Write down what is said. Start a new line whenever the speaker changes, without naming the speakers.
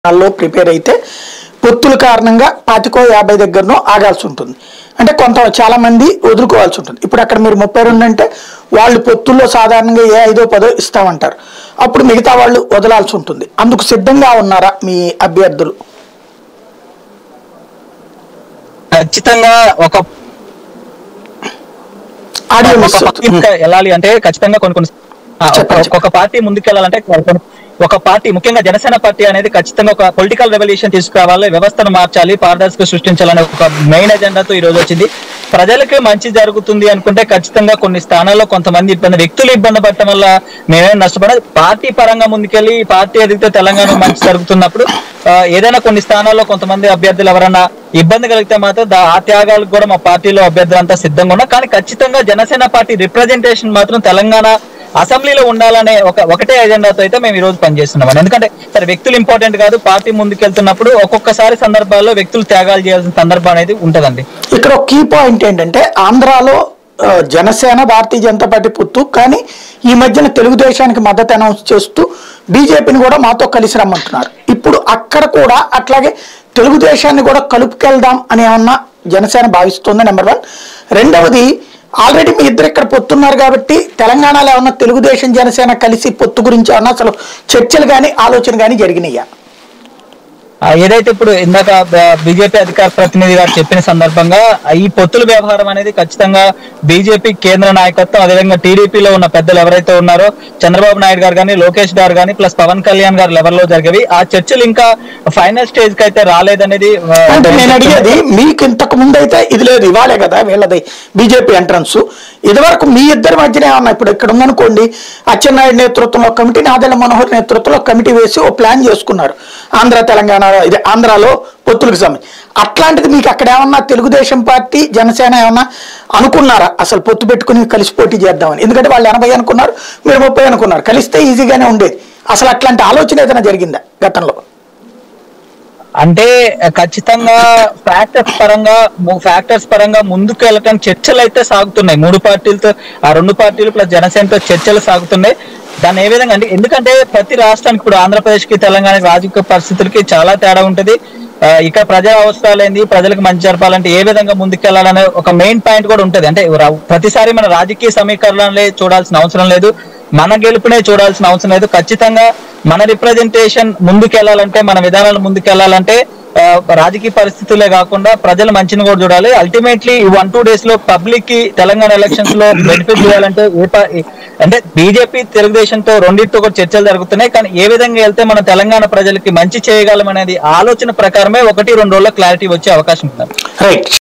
లో ప్రిపేర్ అయితే పొత్తుల కారణంగా పాతికో యాభై దగ్గరనో ఆగాల్సి ఉంటుంది అంటే కొంత చాలా మంది వదులుకోవాల్సి ఉంటుంది ఇప్పుడు అక్కడ మీరు ముప్పై రెండు అంటే వాళ్ళు పొత్తుల్లో సాధారణంగా ఏ ఐదో పదో ఇస్తామంటారు అప్పుడు మిగతా వాళ్ళు వదలాల్సి ఉంటుంది అందుకు సిద్ధంగా ఉన్నారా మీ అభ్యర్థులు
ఖచ్చితంగా ఒక
ఆడియో
ఒక
మిస్
పార్టీ ఇంకా వెళ్ళాలి అంటే ఖచ్చితంగా కొన్ని కొన్ని ఆ, ఒక-
చెప్పండి.
ఒక పార్టీ ముందుకెళ్ళాలంటే కొన్ని- ఒక పార్టీ ముఖ్యంగా జనసేన పార్టీ అనేది ఖచ్చితంగా ఒక పొలిటికల్ రెవల్యూషన్ తీసుకురావాలి వ్యవస్థను మార్చాలి పారదర్శక సృష్టించాలనే ఒక మెయిన్ ఎజెండాతో ఈ రోజు వచ్చింది ప్రజలకి మంచి జరుగుతుంది అనుకుంటే ఖచ్చితంగా కొన్ని స్థానాల్లో కొంతమంది ఇబ్బంది వ్యక్తులు ఇబ్బంది పడటం వల్ల మేమేం నష్టపడదు పార్టీ పరంగా ముందుకెళ్ళి ఈ పార్టీ ఎదిగితే తెలంగాణ మంచి జరుగుతున్నప్పుడు ఆ, ఏదైనా కొన్ని స్థానాల్లో కొంతమంది అభ్యర్థులు ఎవరన్నా ఇబ్బంది కలిగితే మాత్రం దా- ఆ త్యాగాలకు కూడా మా పార్టీలో అభ్యర్థులంతా సిద్ధంగా ఉన్నా కానీ ఖచ్చితంగా జనసేన పార్టీ రిప్రజెంటేషన్ మాత్రం తెలంగాణ అసెంబ్లీలో ఉండాలనే ఒక ఒకటే ఎజెండాతో అయితే మేము ఈ రోజు పనిచేస్తున్నాం ఎందుకంటే సరే వ్యక్తులు ఇంపార్టెంట్ కాదు పార్టీ ముందుకెళ్తున్నప్పుడు ఒక్కొక్కసారి సందర్భాల్లో వ్యక్తులు త్యాగాలు చేయాల్సిన సందర్భం అనేది ఉంటదండి
ఇక్కడ ఒక కీ పాయింట్ ఏంటంటే ఆంధ్రాలో ఆ, జనసేన భారతీయ జనతా పార్టీ పొత్తు కానీ ఈ మధ్యన తెలుగుదేశానికి మద్దతు అనౌన్స్ చేస్తూ బీజేపీని కూడా మాతో కలిసి రమ్మంటున్నారు ఇప్పుడు అక్కడ కూడా అట్లాగే తెలుగుదేశాన్ని కూడా కలుపుకెళ్దాం అని ఏమన్నా జనసేన భావిస్తుంది నెంబర్ వన్ రెండవది ఆల్రెడీ మీ ఇద్దరు ఇక్కడ పొత్తున్నారు కాబట్టి తెలంగాణలో ఏమన్నా తెలుగుదేశం జనసేన కలిసి పొత్తు గురించి ఏమన్నా అసలు చర్చలు కానీ ఆలోచన కానీ జరిగినాయా
ఆ, ఏదైతే ఇప్పుడు ఇందాక బీజేపీ అధికార ప్రతినిధి గారు చెప్పిన సందర్భంగా ఆ, ఈ పొత్తుల వ్యవహారం అనేది ఖచ్చితంగా బీజేపీ కేంద్ర నాయకత్వం అదేవిధంగా టీడీపీలో ఉన్న పెద్దలు ఎవరైతే ఉన్నారో చంద్రబాబు నాయుడు గారు కానీ లోకేష్ గారు కానీ ప్లస్ పవన్ కళ్యాణ్ గారు లెవెల్ లో జరిగేవి ఆ చర్చలు ఇంకా ఫైనల్ స్టేజ్ కి అయితే రాలేదనేది ఆ,
అంటే నేను అడిగేది మీకు ఇంతకు ముందు అయితే ఇది లేదు ఇవాళే కదా వీళ్ళది బీజేపీ ఎంట్రన్స్ ఇదివరకు మీ ఇద్దరి మధ్యనే ఏమన్నా ఇప్పుడు ఇక్కడ ఉందనుకోండి అచ్చెన్నాయుడు నేతృత్వంలో ఒక కమిటీ నాదెళ్ల మనోహర్ నేతృత్వంలో ఒక కమిటీ వేసి ఓ ప్లాన్ చేసుకున్నారు ఆంధ్ర తెలంగాణ ఇది ఆంధ్రాలో పొత్తులకు సంబంధించి అట్లాంటిది మీకు అక్కడ ఏమన్నా తెలుగుదేశం పార్టీ జనసేన ఏమన్నా అనుకున్నారా అసలు పొత్తు పెట్టుకుని కలిసి పోటీ చేద్దామని ఎందుకంటే వాళ్ళు ఎనభై అనుకున్నారు మీరు ముప్పై అనుకున్నారు కలిస్తే ఈజీగానే ఉండేది అసలు అట్లాంటి ఆలోచన ఏదైనా జరిగిందా గతంలో
అంటే ఖచ్చితంగా ఫ్యాక్టర్స్ పరంగా ఫ్యాక్టర్స్ పరంగా ముందుకు వెళ్ళటానికి చర్చలు అయితే సాగుతున్నాయి మూడు పార్టీలతో ఆ రెండు పార్టీలు ప్లస్ జనసేనతో చర్చలు సాగుతున్నాయి దాన్ని ఏ విధంగా అంటే ఎందుకంటే ప్రతి రాష్ట్రానికి ఇప్పుడు ఆంధ్రప్రదేశ్ కి తెలంగాణ రాజకీయ పరిస్థితులకి చాలా తేడా ఉంటది ఆ, ఇక ప్రజల అవసరాలు ఏంది ప్రజలకు మంచి జరపాలంటే ఏ విధంగా ముందుకెళ్లాలనే ఒక మెయిన్ పాయింట్ కూడా ఉంటది అంటే రా- ప్రతిసారి మన రాజకీయ సమీకరణలే చూడాల్సిన అవసరం లేదు మన గెలుపునే చూడాల్సిన అవసరం లేదు ఖచ్చితంగా మన రిప్రజెంటేషన్ ముందుకెళ్లాలంటే మన విధానాలు ముందుకెళ్లాలంటే ఆ, రాజకీయ పరిస్థితులే కాకుండా ప్రజల మంచిని కూడా చూడాలి అల్టిమేట్లీ ఈ వన్ టూ డేస్ లో పబ్లిక్ కి తెలంగాణ ఎలక్షన్స్ లో బెనిఫిట్ చేయాలంటే ఏ పా- అంటే బీజేపీ తెలుగుదేశంతో రెండింటితో కూడా చర్చలు జరుగుతున్నాయి కానీ ఏ విధంగా వెళ్తే మన తెలంగాణ ప్రజలకి మంచి చేయగలం అనేది ఆలోచన ప్రకారమే ఒకటి రెండు రోజుల్లో క్లారిటీ వచ్చే అవకాశం ఉంది
రైట్